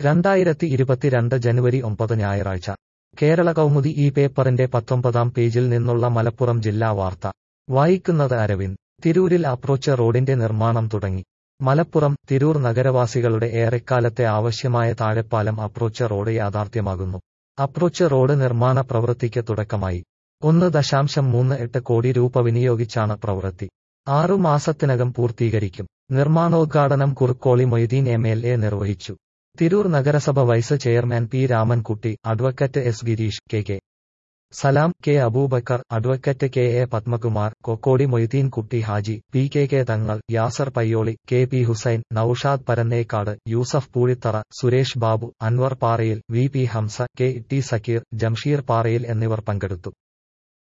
രണ്ടായിരത്തി ഇരുപത്തിരണ്ട് ജനുവരി ഒമ്പത് ഞായറാഴ്ച കേരള കൗമുദി ഈ പേപ്പറിന്റെ പത്തൊമ്പതാം പേജിൽ നിന്നുള്ള മലപ്പുറം ജില്ലാ വാർത്ത വായിക്കുന്നത് അരവിന്ദ് തിരൂരിൽ അപ്രോച്ച് റോഡിന്റെ നിർമ്മാണം തുടങ്ങി മലപ്പുറം തിരൂർ നഗരവാസികളുടെ ഏറെക്കാലത്തെ ആവശ്യമായ താഴെപ്പാലം അപ്രോച്ച് റോഡ് യാഥാർത്ഥ്യമാകുന്നു അപ്രോച്ച് റോഡ് നിർമ്മാണ പ്രവൃത്തിക്ക് തുടക്കമായി ഒന്ന് ദശാംശം മൂന്ന് എട്ട് കോടി രൂപ വിനിയോഗിച്ചാണ് പ്രവൃത്തി ആറു മാസത്തിനകം പൂർത്തീകരിക്കും നിർമ്മാണോദ്ഘാടനം Kurukkoli Moideen M L A നിർവഹിച്ചു തിരൂർ നഗരസഭ vice chairman P Ramankutty advocate S Gireesh K K Salam K Aboobacker advocate K A Padmakumar Kokkodi Moideen Kutty Haji P K K Thangal Yasar Payyoli K P Hussain Noushad Parannekkad Yusuf Poozhithara Suresh Babu Anwar Parayil V P Hamsa K T Sakkeer Jamsheer Parayil എന്നിവർ പങ്കെടുത്തു